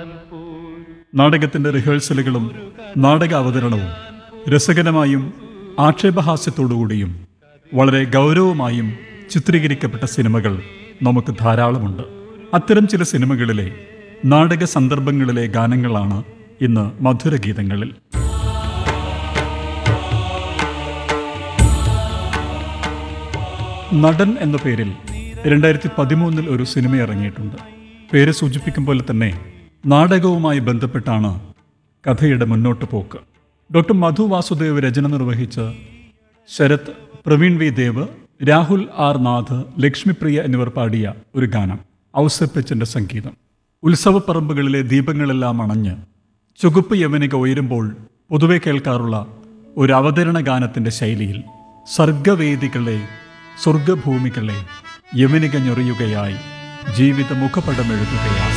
നാടകത്തിന്റെ റിഹേഴ്സലുകളും നാടക അവതരണവും രസകരമായും ആക്ഷേപഹാസ്യത്തോടുകൂടിയും വളരെ ഗൗരവമായും ചിത്രീകരിക്കപ്പെട്ട സിനിമകൾ നമുക്ക് ധാരാളമുണ്ട് അത്തരം ചില സിനിമകളിലെ നാടക സന്ദർഭങ്ങളിലെ ഗാനങ്ങളാണ് ഇന്ന് മധുരഗീതങ്ങളിൽ നടൻ എന്ന പേരിൽ രണ്ടായിരത്തി പതിമൂന്നിൽ ഒരു സിനിമ ഇറങ്ങിയിട്ടുണ്ട് പേര് സൂചിപ്പിക്കും പോലെ തന്നെ നാടകവുമായി ബന്ധപ്പെട്ടാണ് കഥയുടെ മുന്നോട്ട് പോക്ക് ഡോക്ടർ മധു വാസുദേവ് രചന നിർവഹിച്ച ശരത് പ്രവീൺ വി ദേവ് രാഹുൽ ആർ നാഥ് ലക്ഷ്മിപ്രിയ എന്നിവർ പാടിയ ഒരു ഗാനം ഔസപ്പച്ചന്റെ സംഗീതം ഉത്സവപ്പറമ്പുകളിലെ ദീപങ്ങളെല്ലാം അണഞ്ഞ് ചുവപ്പ് യവനിക ഉയരുമ്പോൾ പൊതുവെ കേൾക്കാറുള്ള ഒരു അവതരണ ഗാനത്തിന്റെ ശൈലിയിൽ സർഗവേദികളെ സ്വർഗഭൂമികളെ യവനിക ഞൊറിയുകയായി ജീവിത മുഖപടമെഴുതുകയായി